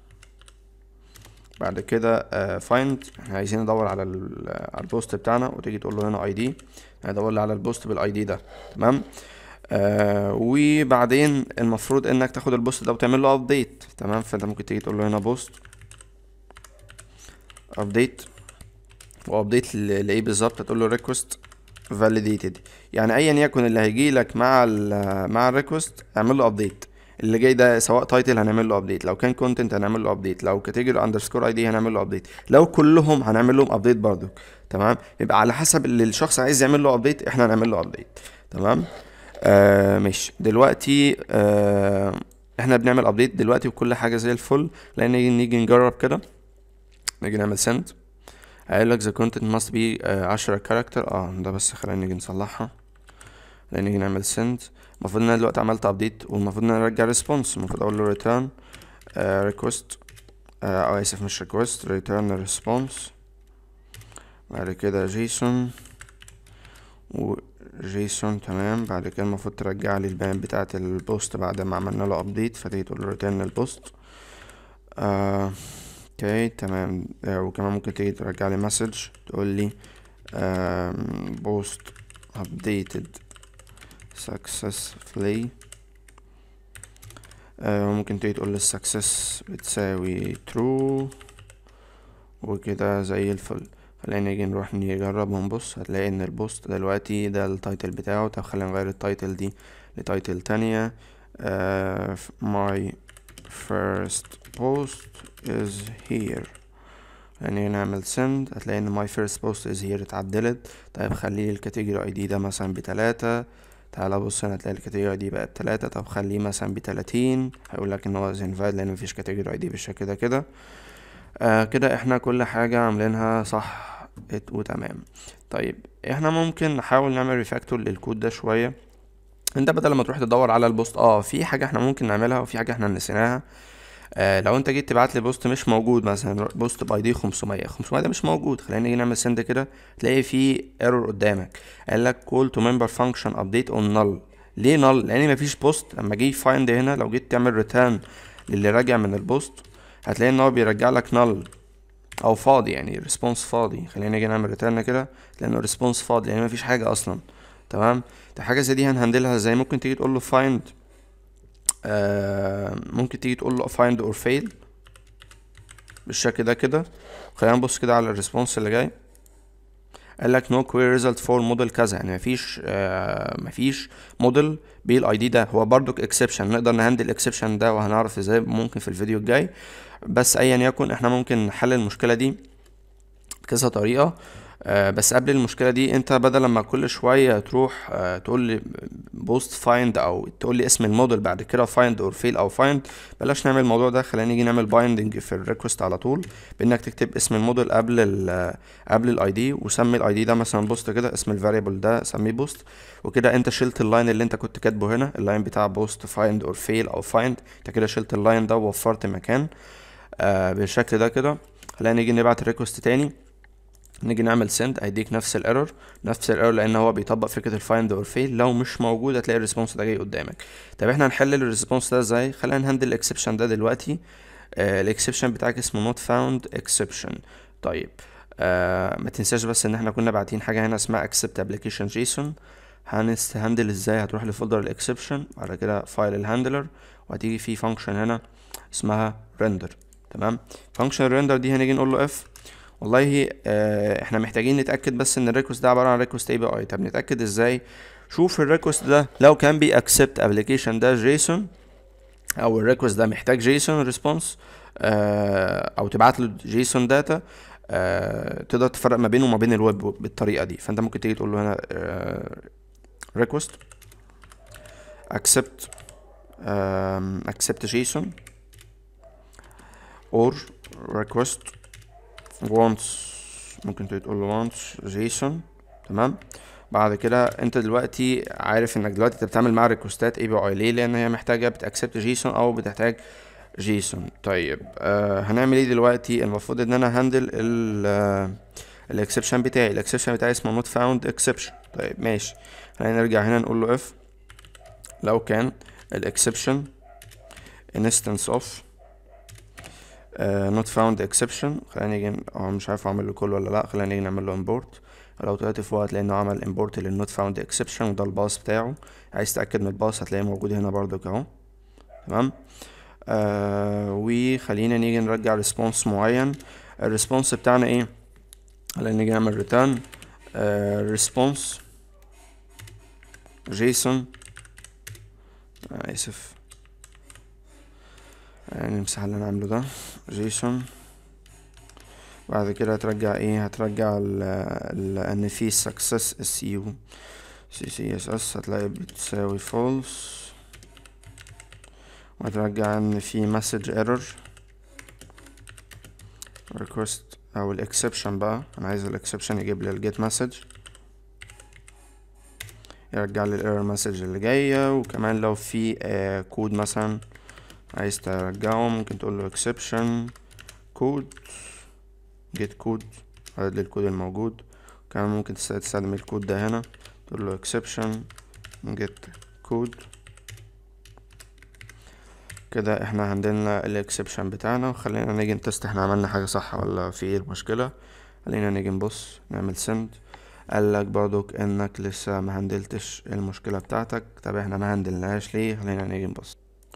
بعد كده فايند احنا عايزين ندور على ال- على البوست بتاعنا وتيجي تقول له هنا اي دي هيدور لي على البوست بالاي دي ده تمام آه وبعدين المفروض انك تاخد البوست ده وتعمل له ابديت تمام فانت ممكن تيجي تقول له هنا بوست ابديت وابديت لايه بالظبط هتقول له ريكوست فاليديتد يعني ايا يكن اللي هيجي لك مع ال مع الريكوست اعمل له ابديت اللي جاي ده سواء تايتل هنعمل له ابديت لو كان كونتنت هنعمل له ابديت لو كاتيجوري اندرسكور اي دي هنعمل له ابديت لو كلهم هنعمل لهم ابديت برضو تمام يبقى على حسب اللي الشخص عايز يعمل له ابديت احنا هنعمل له ابديت تمام آه ماشي دلوقتي آه احنا بنعمل ابديت دلوقتي وكل حاجه زي الفل لان نيجي نيجي نجرب كده نيجي نعمل سند هيقول لك the content must be آه، عشرة كاركتر اه ده بس خلينا نيجي نصلحها خلينا نيجي نعمل send المفروض ان انا دلوقتي عملت ابديت والمفروض ان انا ارجع ريسبونس المفروض اقول له return آه request آه او اسف مش request return response بعد كده جيسون وجيسون تمام بعد كده المفروض ترجع لي البيانات بتاعة البوست بعد ما عملنا له ابديت فتيجي تقول له return البوست آه اوكي تمام آه وكمان ممكن تيجي ترجع لي مسج تقول لي بوست updated successfully آه ممكن تيجي تقول السكسس بتساوي true وكده زي الفل خلينا نيجي نروح نجرب ونبص هتلاقي ان البوست دلوقتي ده التايتل بتاعه طب خلينا نغير التايتل دي لتايتل تانية uh, my first post is here يعني نعمل send هتلاقي ان my first post is here اتعدلت طيب خليه الكاتيجوري اي دي ده مثلا بتلاتة تعالى بص هنا هتلاقي الكاتيجوري اي دي بقت تلاتة طب خليه مثلا بتلاتين هيقولك ان هو is invalid لان مفيش كاتيجوري اي دي بالشكل ده كده آه كده احنا كل حاجة عاملينها صح وتمام طيب احنا ممكن نحاول نعمل ريفاكتور للكود ده شوية انت بدل ما تروح تدور على البوست اه في حاجة احنا ممكن نعملها وفي حاجة احنا نسيناها آه لو انت جيت تبعت لي بوست مش موجود مثلا بوست باي دي 500 500 ده مش موجود خلينا نيجي نعمل سند كده تلاقي في ايرور قدامك قال لك call to member function update on null ليه null لان مفيش بوست لما جه find هنا لو جيت تعمل ريتيرن للي راجع من البوست هتلاقي ان هو بيرجع لك null او فاضي يعني ريسبونس فاضي خلينا نيجي نعمل ريتيرن كده لانه ريسبونس فاضي لان مفيش حاجه اصلا تمام طب حاجه زي دي هنهندلها ازاي ممكن تيجي تقول له find آه ممكن تيجي تقول له find or fail بالشكل ده كده خلينا نبص كده على الريسبونس اللي جاي قال لك no query result for model كذا يعني مفيش آه مفيش موديل بالاي دي ده هو برضك اكسبشن نقدر نهندل الاكسبشن ده وهنعرف ازاي ممكن في الفيديو الجاي بس ايا يكن احنا ممكن نحل المشكله دي بكذا طريقه آه بس قبل المشكله دي انت بدل لما كل شويه تروح آه تقول لي بوست فايند او تقول لي اسم الموديل بعد كده فايند اور فيل او فايند بلاش نعمل الموضوع ده خلينا نيجي نعمل بايندنج في الريكوست على طول بانك تكتب اسم الموديل قبل ال قبل الاي دي وسمي الاي دي ده مثلا بوست كده اسم الفاريبل ده سميه بوست وكده انت شلت اللاين اللي انت كنت كاتبه هنا اللاين بتاع بوست فايند اور فيل او فايند انت كده شلت اللاين ده ووفرت مكان آه بالشكل ده كده خلينا نيجي نبعت الريكوست تاني نيجي نعمل سند هيديك نفس الايرور نفس الايرور لان هو بيطبق فكره الفايند اور فيل لو مش موجود هتلاقي الريسبونس ده جاي قدامك طب احنا هنحل الريسبونس ده ازاي خلينا نهندل الاكسبشن ده دلوقتي آه الاكسبشن بتاعك اسمه not found exception طيب آه ما تنساش بس ان احنا كنا باعتين حاجه هنا اسمها accept application json هنستهندل ازاي هتروح لفولدر الاكسبشن بعد كده فايل الهاندلر وهتيجي في فانكشن هنا اسمها render تمام فانكشن render دي هنيجي نقول له اف والله آه احنا محتاجين نتاكد بس ان الريكوست ده عباره عن ريكوست اي بي اي طب نتاكد ازاي شوف الريكوست ده لو كان بي اكسبت ابلكيشن ده جيسون او الريكوست ده محتاج جيسون ريسبونس آه او تبعت له جيسون داتا آه تقدر تفرق ما بينه وما بين الويب بالطريقه دي فانت ممكن تيجي تقول له هنا ريكوست accept um, accept JSON or request wants ممكن تقول له wants JSON تمام بعد كده انت دلوقتي عارف انك دلوقتي انت بتعمل مع ريكوستات اي بي اي ليه لان هي محتاجه بتاكسبت جيسون او بتحتاج جيسون طيب آه هنعمل ايه دلوقتي المفروض ان انا هندل ال الاكسبشن بتاعي الاكسبشن بتاعي اسمه not found exception طيب ماشي خلينا نرجع هنا نقول له if لو كان الاكسبشن instance of uh, not found exception خلينا نيجي اه مش عارف اعمل له كل ولا لا خلينا نيجي نعمل له import لو طلعت فوق هتلاقي انه عمل import لل not found exception وده الباص بتاعه عايز تأكد من الباص هتلاقيه موجود هنا برضك اهو تمام آه وخلينا نيجي نرجع ريسبونس معين الريسبونس بتاعنا ايه خلينا نيجي نعمل ريتيرن ريسبونس جيسون اسف يعني نمسح اللي انا عامله ده جيسون بعد كده هترجع ايه هترجع ال ال ان في success اس يو سي سي اس اس هتلاقي بتساوي false وهترجع ان في message error request او الاكسبشن بقى انا عايز الاكسبشن يجيب لي الجيت مسج يرجع لي الايرور مسج اللي جايه وكمان لو في آه كود مثلا عايز ترجعه ممكن تقول له exception كود get كود عدد لي الكود الموجود كمان ممكن تستخدم الكود ده هنا تقول له exception get كود كده احنا هندلنا الاكسبشن بتاعنا وخلينا نيجي نتست احنا عملنا حاجة صح ولا في ايه المشكلة خلينا نيجي نبص نعمل سند قالك برضك انك لسه ما هندلتش المشكلة بتاعتك طب احنا ما هندلناهاش ليه خلينا نيجي نبص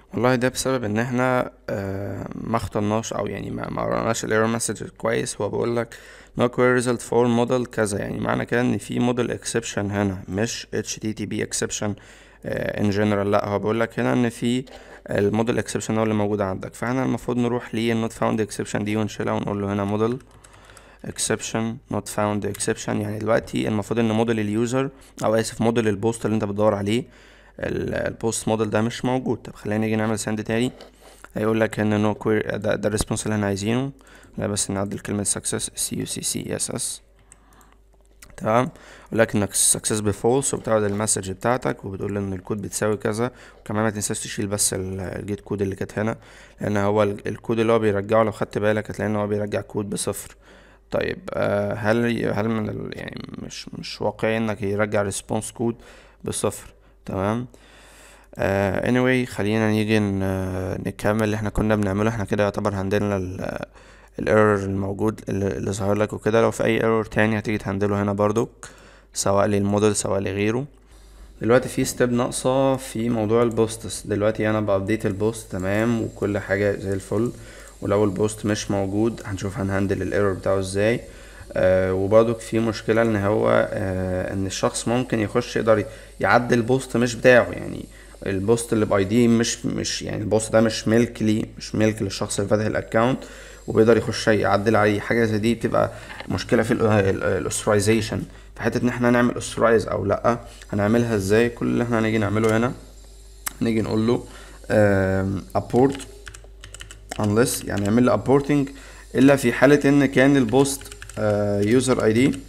والله ده بسبب ان احنا آه ما اخترناش او يعني ما ما قراناش الايرور مسج كويس هو بيقول لك no query result for model كذا يعني معنى كده ان في model exception هنا مش http exception آه in general لا هو بيقول لك هنا ان في الموديل اكسبشن هو اللي موجود عندك فاحنا المفروض نروح للنوت فاوند اكسبشن دي ونشيلها ونقول له هنا موديل exception not found exception يعني دلوقتي المفروض ان موديل اليوزر او اسف موديل البوست اللي انت بتدور عليه البوست موديل ده مش موجود طب خلينا نيجي نعمل سند تاني هيقول لك ان نو كوير ده, ده الريسبونس اللي احنا عايزينه لا بس نعدل كلمة success c u c c s s تمام يقول لك انك success بفولس وبتاخد المسج بتاعتك وبتقول ان الكود بتساوي كذا وكمان ما تنساش تشيل بس الجيت كود اللي كانت هنا لان هو الكود اللي هو بيرجعه لو خدت بالك هتلاقي ان هو بيرجع كود بصفر طيب آه هل هل من ال يعني مش مش واقعي انك يرجع ريسبونس كود بصفر تمام آه anyway خلينا نيجي نكمل اللي احنا كنا بنعمله احنا كده يعتبر هندلنا الايرور الموجود اللي, اللي ظهر لك وكده لو في اي ايرور تاني هتيجي تهندله هنا برضو سواء للموديل سواء لغيره دلوقتي في ستيب ناقصة في موضوع البوستس دلوقتي انا بابديت البوست تمام وكل حاجة زي الفل ولو البوست مش موجود هنشوف هنهندل الايرور بتاعه ازاي آه وبرضك في مشكلة ان هو آه ان الشخص ممكن يخش يقدر يعدل البوست مش بتاعه يعني البوست اللي باي دي مش مش يعني البوست ده مش ملك ليه مش ملك للشخص اللي فاتح الاكونت وبيقدر يخش يعدل عليه حاجه زي دي بتبقى مشكله في الاوثرايزيشن في حته ان احنا نعمل اوثرايز او لا هنعملها ازاي كل اللي احنا هنيجي نعمله هنا نيجي نقول له ابورت unless يعني يعمل لي ابورتنج الا في حاله ان كان البوست يوزر اي دي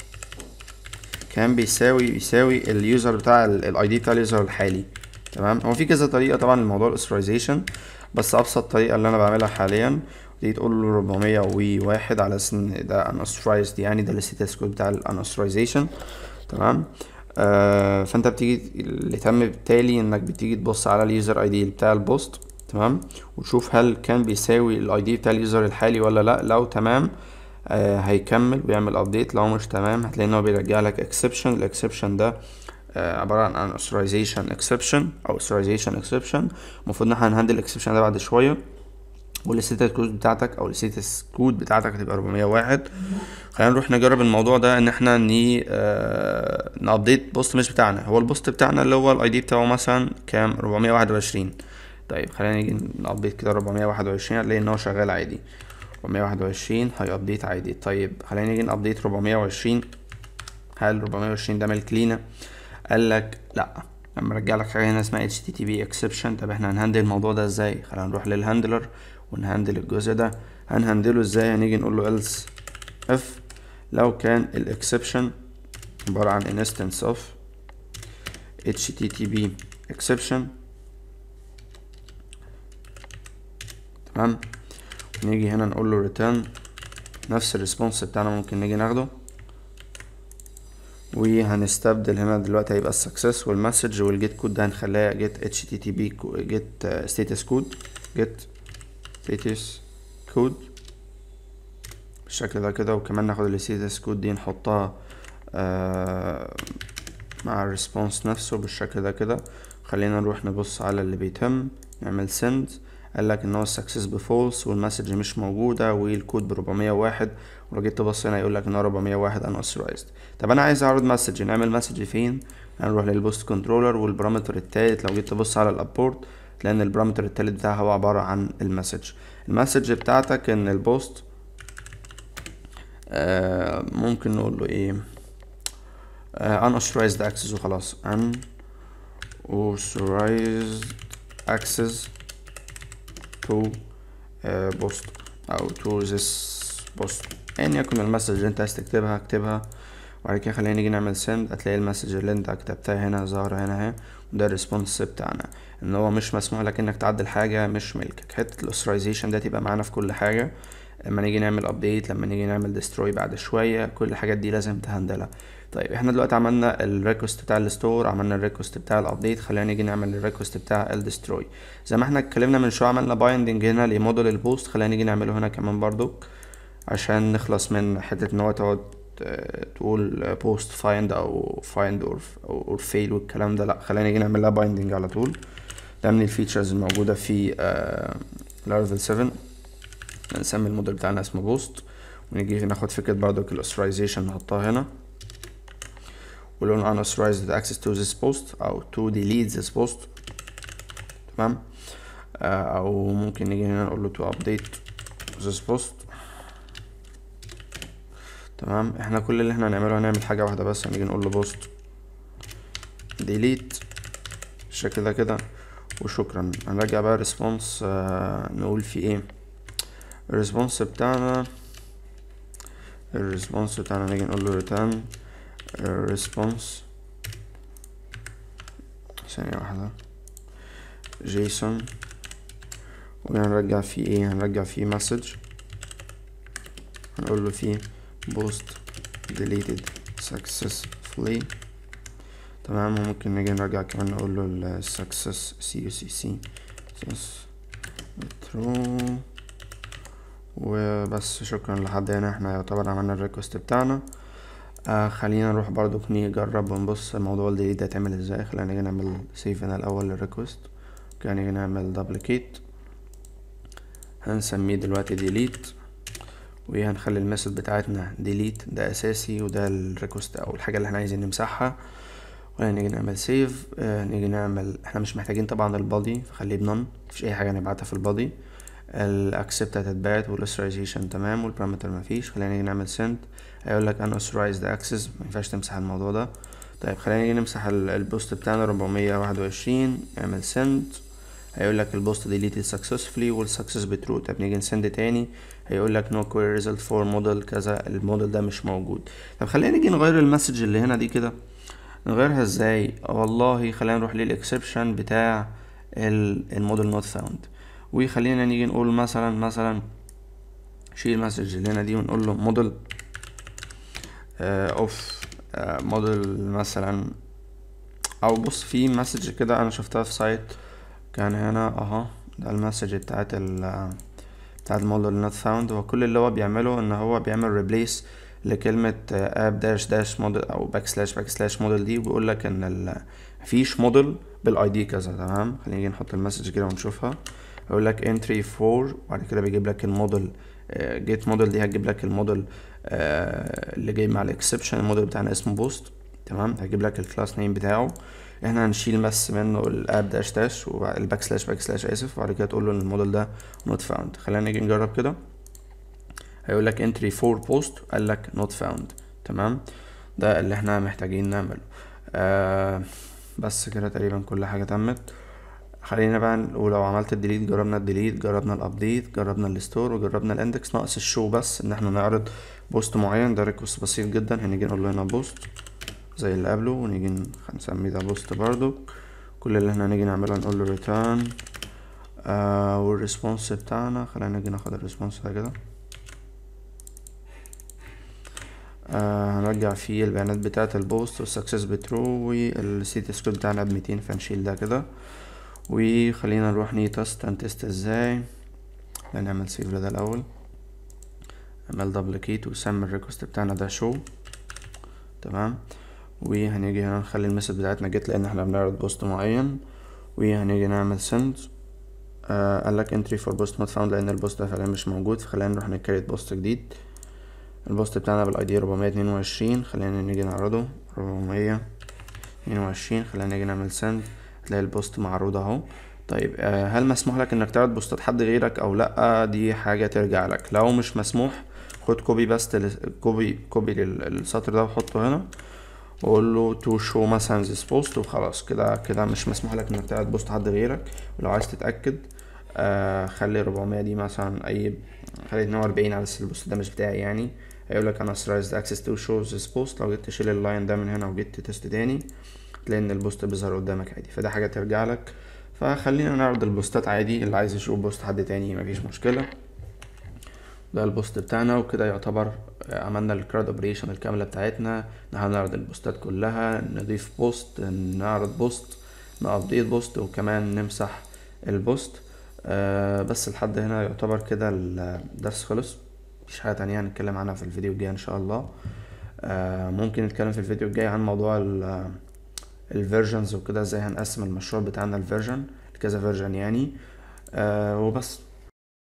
كان بيساوي بيساوي اليوزر بتاع الاي دي بتاع اليوزر الحالي تمام هو في كذا طريقه طبعا لموضوع الاوثرايزيشن بس ابسط طريقه اللي انا بعملها حاليا دي تقول له 401 على اساس ان ده unauthorized يعني ده الستاتس كود بتاع unauthorization تمام آه فانت بتيجي اللي تم بالتالي انك بتيجي تبص على اليوزر اي دي بتاع البوست تمام وتشوف هل كان بيساوي الاي دي بتاع اليوزر الحالي ولا لا لو تمام آه هيكمل ويعمل ابديت لو مش تمام هتلاقي ان هو بيرجع لك اكسبشن الاكسبشن ده آه عبارة عن authorization exception أو authorization exception المفروض إن احنا هنهندل الاكسبشن ده بعد شوية والستاتس كود بتاعتك او الستاتس كود بتاعتك هتبقى 401 خلينا نروح نجرب الموضوع ده ان احنا ني آه نابديت بوست مش بتاعنا هو البوست بتاعنا اللي هو الاي دي بتاعه مثلا كام 421 طيب خلينا نيجي نابديت كده 421 هتلاقي ان هو شغال عادي 421 هي ابديت عادي طيب خلينا نيجي نابديت 420 هل 420 ده ملك لينا قال لك لا لما رجع لك حاجه هنا اسمها http exception طب احنا هنهندل الموضوع ده ازاي خلينا نروح للهاندلر ونهندل الجزء ده هنهندله ازاي هنيجي نقول له else if لو كان الاكسبشن عبارة عن instance of http exception تمام نيجي هنا نقول له return نفس الريسبونس بتاعنا ممكن نيجي ناخده وهنستبدل هنا دلوقتي هيبقى السكسس والمسج والجيت كود ده هنخليها جيت http جيت status كود جيت status كود بالشكل ده كده وكمان ناخد الستاتس كود دي نحطها آه مع الريسبونس نفسه بالشكل ده كده خلينا نروح نبص على اللي بيتم نعمل send قال لك ان هو السكسس بفولس والمسج مش موجوده والكود ب 401 ولو جيت تبص هنا يقول لك ان هو 401 unauthorized طب انا عايز اعرض مسج نعمل مسج فين هنروح للبوست كنترولر والبارامتر التالت لو جيت تبص على الابورت لان البارامتر التالت بتاعها هو عباره عن المسج المسج بتاعتك ان البوست آه ممكن نقول له ايه آه unauthorized access وخلاص unauthorized access to uh, post او to this post ان يكن المسج اللي انت عايز تكتبها اكتبها وبعد كده خلينا نيجي نعمل send هتلاقي المسج اللي انت كتبتها هنا ظاهرة هنا اهي وده الريسبونس بتاعنا ان هو مش مسموح لك انك تعدل حاجة مش ملكك حتة الاوثرايزيشن ده تبقى معانا في كل حاجة لما نيجي نعمل ابديت لما نيجي نعمل ديستروي بعد شوية كل الحاجات دي لازم تهندلها طيب احنا دلوقتي عملنا الريكوست بتاع الستور عملنا الريكوست بتاع الابديت خلينا نيجي نعمل الريكوست بتاع الديستروي زي ما احنا اتكلمنا من شويه عملنا بايندنج هنا لموديل البوست خلينا نيجي نعمله هنا كمان برضو عشان نخلص من حته ان هو تقعد تقول بوست فايند او فايند اور اور فيل والكلام ده لا خلينا نيجي نعمل لها بايندنج على طول ده من الفيتشرز الموجودة في لارفل 7 نسمي الموديل بتاعنا اسمه بوست ونيجي ناخد فكرة برضو الاوثرايزيشن نحطها هنا ولون unauthorized access to this post او to delete this post تمام آه، او ممكن نيجي هنا نقول له to update this post تمام احنا كل اللي احنا هنعمله هنعمل حاجة واحدة بس هنيجي نقول له post delete بالشكل ده كده وشكرا هنرجع بقى response آه نقول فيه ايه الريسبونس بتاعنا الريسبونس بتاعنا نيجي نقول له return الريسبونس ثانية واحدة جيسون وهنرجع فيه ايه هنرجع فيه مسج هنقول له فيه post deleted successfully تمام وممكن نيجي نرجع كمان نقول له ال success c u c c success true وبس شكرا لحد هنا احنا يعتبر عملنا الريكوست بتاعنا آه خلينا نروح برضو نجرب ونبص موضوع الديليت ده هيتعمل ازاي خلينا نيجي نعمل سيف هنا الاول للريكوست كده نيجي نعمل دبليكيت هنسميه دلوقتي ديليت وهنخلي الميثود بتاعتنا ديليت ده اساسي وده الريكوست او الحاجه اللي احنا عايزين نمسحها وهنيجي نعمل سيف آه نيجي نعمل احنا مش محتاجين طبعا البادي فخليه بنون مفيش اي حاجه نبعتها في البادي الاكسبت هتتبعت والاثرايزيشن تمام والبارامتر مفيش خلينا نيجي نعمل سند هيقول لك unauthorized access ما ينفعش تمسح الموضوع ده طيب خلينا نيجي نمسح البوست بتاعنا 421 نعمل سند هيقول لك البوست deleted successfully والسكسس بترو طب نيجي نسند تاني هيقول لك no query result for model كذا الموديل ده مش موجود طب خلينا نيجي نغير المسج اللي هنا دي كده نغيرها ازاي والله خلينا نروح للاكسبشن بتاع الموديل نوت فاوند وخلينا نيجي نقول مثلا مثلا شيل المسج اللي هنا دي ونقول له موديل اوف موديل مثلا او بص في مسج كده انا شفتها في سايت كان هنا اهو ده المسج بتاعت ال بتاعت الموديل نوت فاوند هو كل اللي هو بيعمله ان هو بيعمل ريبليس لكلمة اب داش داش موديل او باك سلاش باك سلاش موديل دي وبيقول لك ان مفيش موديل بالاي دي كذا تمام خلينا نيجي نحط المسج كده ونشوفها يقول لك entry 4 وبعد كده بيجيب لك الموديل جيت موديل دي هتجيب لك الموديل اللي جاي مع الاكسبشن الموديل بتاعنا اسمه بوست تمام هجيب لك الكلاس نيم بتاعه احنا هنشيل بس منه الاب داش داش والباك سلاش باك سلاش اسف وبعد كده تقول له ان الموديل ده نوت فاوند خلينا نيجي نجرب كده هيقول لك entry 4 بوست قال لك نوت فاوند تمام ده اللي احنا محتاجين نعمله آه بس كده تقريبا كل حاجه تمت خلينا بقى ولو عملت الديليت جربنا الديليت جربنا الابديت جربنا الستور وجربنا الاندكس ناقص الشو بس ان احنا نعرض بوست معين ده ريكوست بسيط جدا هنيجي نقول له هنا بوست زي اللي قبله ونيجي نسميه ده بوست برضو كل اللي احنا هنيجي نعمله هنقول له ريتيرن آه والريسبونس بتاعنا خلينا نيجي ناخد الريسبونس ده كده آه هنرجع فيه البيانات بتاعة البوست والسكسس بترو والسيت سكوب بتاعنا بميتين فنشيل ده كده وخلينا نروح نيتست هنتست ازاي هنعمل سيف لده الاول نعمل دبليكيت وسمي الريكوست بتاعنا ده شو تمام وهنيجي هنا نخلي الميثود بتاعتنا جيت لان احنا بنعرض بوست معين وهنيجي نعمل سند آه قالك entry for post not found لان البوست ده فعلا مش موجود فخلينا نروح نكريت بوست جديد البوست بتاعنا بالاي دي 422 خلينا نيجي نعرضه 422 خلينا نيجي نعمل سند تلاقي البوست معروض اهو طيب هل مسموح لك انك تعرض بوستات حد غيرك او لا دي حاجه ترجع لك لو مش مسموح خد كوبي بس كوبي كوبي للسطر ده وحطه هنا وقول له تو شو مثلا ذيس بوست وخلاص كده كده مش مسموح لك انك تعرض بوست حد غيرك ولو عايز تتاكد آه خلي 400 دي مثلا اي خلي 42 على البوست ده مش بتاعي يعني هيقول لك انا authorized access to show this post لو جيت تشيل اللاين ده من هنا وجيت تست تاني تلاقي ان البوست بيظهر قدامك عادي فده حاجه ترجع لك فخلينا نعرض البوستات عادي اللي عايز يشوف بوست حد تاني مفيش مشكله ده البوست بتاعنا وكده يعتبر عملنا الكراد اوبريشن الكامله بتاعتنا نعرض البوستات كلها نضيف بوست نعرض بوست نابديت بوست وكمان نمسح البوست آه بس لحد هنا يعتبر كده الدرس خلص مفيش حاجه تانية هنتكلم عنها في الفيديو الجاي ان شاء الله آه ممكن نتكلم في الفيديو الجاي عن موضوع الفيرجنز وكده ازاي هنقسم المشروع بتاعنا الفيرجن كذا فيرجن يعني آه وبس